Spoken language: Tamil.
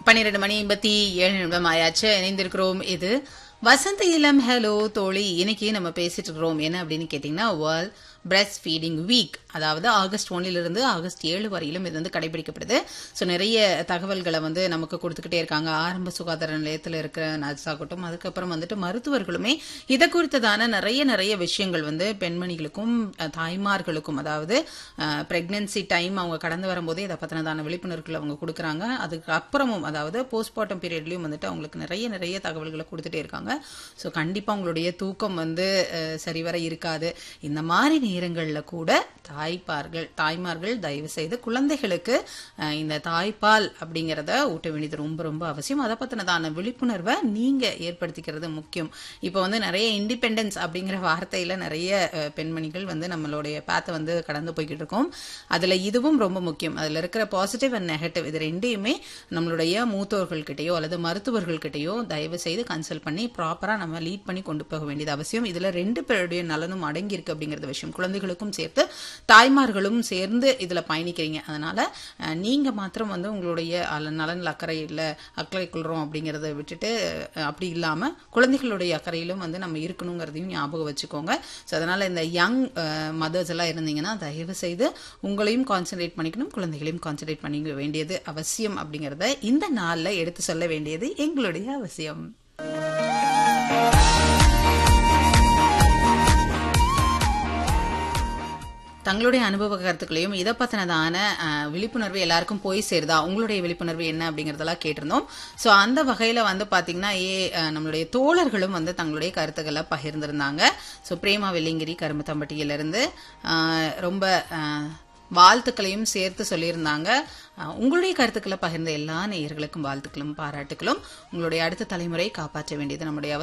பன்னிரண்டு மணி எண்பத்தி ஏழு நிமிடம் ஆயாச்சு இணைந்திருக்கிறோம் இது வசந்த இளம் ஹலோ தோழி இன்னைக்கு நம்ம பேசிட்டு இருக்கிறோம் என்ன அப்படின்னு கேட்டீங்கன்னா வேர்ல்ட் பிரெஸ்ட் ஃபீடிங் வீக் அதாவது ஆகஸ்ட் ஒன்னிலிருந்து ஆகஸ்ட் ஏழு வரையிலும் இது வந்து கடைபிடிக்கப்படுது ஸோ நிறைய தகவல்களை வந்து நமக்கு கொடுத்துக்கிட்டே இருக்காங்க ஆரம்ப சுகாதார நிலையத்தில் இருக்கிற நர்ஸ் ஆகட்டும் அதுக்கப்புறம் வந்துட்டு மருத்துவர்களுமே இதை குறித்ததான நிறைய நிறைய விஷயங்கள் வந்து பெண்மணிகளுக்கும் அஹ், தாய்மார்களுக்கும் அதாவது பிரெக்னன்சி டைம் அவங்க கடந்து வரும்போதே இதை பற்றினதான விழிப்புணர்வுகள் அவங்க கொடுக்குறாங்க அதுக்கு அப்புறமும் அதாவது போஸ்ட்மார்ட்டம் பீரியட்லயும் வந்துட்டு அவங்களுக்கு நிறைய நிறைய தகவல்களை கொடுத்துட்டே இருக்காங்க ஸோ கண்டிப்பாக உங்களுடைய தூக்கம் வந்து அஹ், சரிவர இருக்காது இந்த மாதிரி நேரங்களில் கூட தாய்ப்பார்கள் தாய்மார்கள் தயவு செய்து குழந்தைகளுக்கு அஹ், இந்த தாய்ப்பால் அப்படிங்கிறத ஊட்ட வேண்டியது ரொம்ப ரொம்ப அவசியம் அதை பற்றினதான விழிப்புணர்வை நீங்க ஏற்படுத்திக்கிறது முக்கியம் இப்போ வந்து நிறைய இண்டிபெண்டன்ஸ் அப்படிங்கிற வார்த்தையில நிறைய அஹ், பெண்மணிகள் வந்து நம்மளுடைய பேத்தை வந்து கடந்து போய்கிட்டு இருக்கோம் அதுல இதுவும் ரொம்ப முக்கியம் அதுல இருக்கிற பாசிட்டிவ் அண்ட் நெகட்டிவ் இது ரெண்டையுமே நம்மளுடைய மூத்தோர்கள்கிட்டயோ அல்லது மருத்துவர்கள்கிட்டயோ தயவு செய்து கன்சல்ட் பண்ணி ப்ராப்பரா நம்ம லீட் பண்ணி கொண்டு போக வேண்டியது அவசியம் இதுல ரெண்டு பேருடைய நலனும் அடங்கி இருக்கு அப்படிங்கறது விஷயம் குழந்தைகளுக்கும் சேர்த்து தாய்மார்களும் சேர்ந்து இதுல பயணிக்கிறீங்க அதனால அஹ், நீங்க மாத்திரம் வந்து உங்களுடைய அல- நலன்ல அக்கறை இல்ல அக்கறை கொள்றோம் அப்படிங்கறத விட்டுட்டு அஹ், அப்படி இல்லாம குழந்தைகளுடைய அக்கறையிலும் வந்து நம்ம இருக்கணுங்கிறதையும் ஞாபகம் வச்சுக்கோங்க ஸோ அதனால இந்த யங் மதர்ஸ் எல்லாம் இருந்தீங்கன்னா தயவு செய்து உங்களையும் கான்சென்ட்ரேட் பண்ணிக்கணும் குழந்தைகளையும் கான்சென்ட்ரேட் பண்ணிக்க வேண்டியது அவசியம் அப்படிங்கறத இந்த நாள்ல எடுத்து சொல்ல வேண்டியது எங்களுடைய அவசியம் தங்களுடைய அனுபவ கருத்துக்களையும் இதை பத்தினதான அஹ், விழிப்புணர்வு எல்லாருக்கும் போய் சேருதா உங்களுடைய விழிப்புணர்வு என்ன அப்படிங்கறதெல்லாம் கேட்டிருந்தோம் சோ அந்த வகையில வந்து பாத்தீங்கன்னா ஏ அஹ், நம்மளுடைய தோழர்களும் வந்து தங்களுடைய கருத்துக்களை பகிர்ந்திருந்தாங்க சோ பிரேமா வெள்ளிங்கிரி கரும்பத்தம்பட்டியில இருந்து அஹ், ரொம்ப அஹ், வாழ்த்துக்களையும் சேர்த்து சொல்லியிருந்தாங்க அஹ், உங்களுடைய கருத்துக்களை பகிர்ந்த எல்லா நேயர்களுக்கும் வாழ்த்துக்களும் பாராட்டுகளும் உங்களுடைய அடுத்த தலைமுறை காப்பாற்ற வேண்டியது நம்முடைய